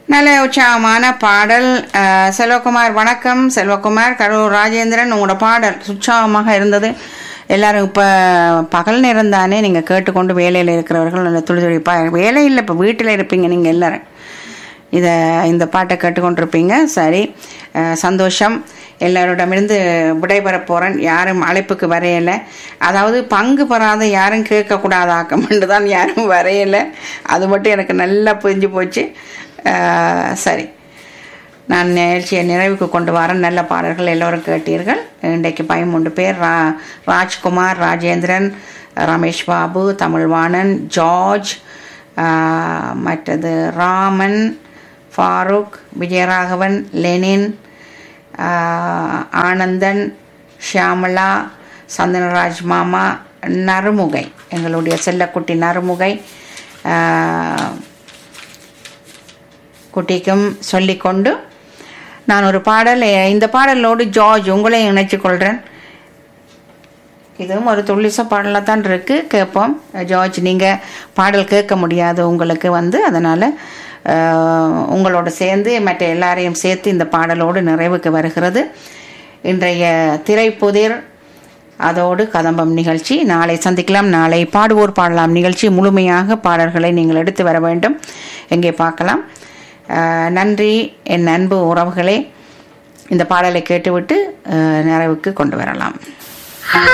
நல்ல உற்சாகமான பாடல் அஹ், செல்வகுமார் வணக்கம் செல்வகுமார் கரூர் ராஜேந்திரன் உங்களோட பாடல் உற்சாகமாக இருந்தது எல்லாரும் இப்போ பகல் நேரம் தானே நீங்கள் கேட்டுக்கொண்டு வேலையில் இருக்கிறவர்கள் நல்ல துளி துளிப்பா வேலை இல்லை இப்போ வீட்டில் இருப்பீங்க நீங்கள் எல்லாரும் இதை இந்த பாட்டை கேட்டுக்கொண்டிருப்பீங்க சரி அஹ், சந்தோஷம் எல்லாரோடமிருந்து விடைபெற போகிறேன் யாரும் அழைப்புக்கு வரையலை அதாவது பங்கு பெறாத யாரும் கேட்கக்கூடாத ஆக்கமென்று தான் யாரும் வரையலை அது மட்டும் எனக்கு நல்லா புரிஞ்சு போச்சு அஹ், சரி நான் நிகழ்ச்சியை நிறைவுக்கு கொண்டு வரேன் நல்ல பாடல்கள் எல்லோரும் கேட்டீர்கள் இன்றைக்கு பதிமூன்று பேர் ரா ராஜ்குமார் ராஜேந்திரன் ரமேஷ் பாபு தமிழ்வாணன் ஜார்ஜ் ஆஹ், மற்றது ராமன் ஃபாரூக் விஜயராகவன் லெனின் ஆஹ், ஆனந்தன் ஷியாமலா சந்தனராஜ் மாமா நறுமுகை எங்களுடைய செல்லக்குட்டி நறுமுகை ஆஹ், குட்டிக்கும் சொல்லிக்கொண்டு நான் ஒரு பாடல் இந்த பாடலோடு ஜார்ஜ் உங்களையும் இணைச்சிக் கொள்கிறேன் இதுவும் ஒரு துள்ளிச பாடலாக தான் இருக்குது கேட்போம் ஜார்ஜ் நீங்கள் பாடல் கேட்க முடியாது உங்களுக்கு வந்து அதனால் உங்களோட சேர்ந்து மற்ற எல்லாரையும் சேர்த்து இந்த பாடலோடு நிறைவுக்கு வருகிறது இன்றைய திரைப்புதிர் அதோடு கதம்பம் நிகழ்ச்சி நாளை சந்திக்கலாம் நாளை பாடுவோர் பாடலாம் நிகழ்ச்சி முழுமையாக பாடல்களை நீங்கள் எடுத்து வர வேண்டும் எங்கே பார்க்கலாம் அஹ், நன்றி என் அன்பு உறவுகளே இந்த பாடலை கேட்டுவிட்டு அஹ், நிறைவுக்கு கொண்டு வரலாம்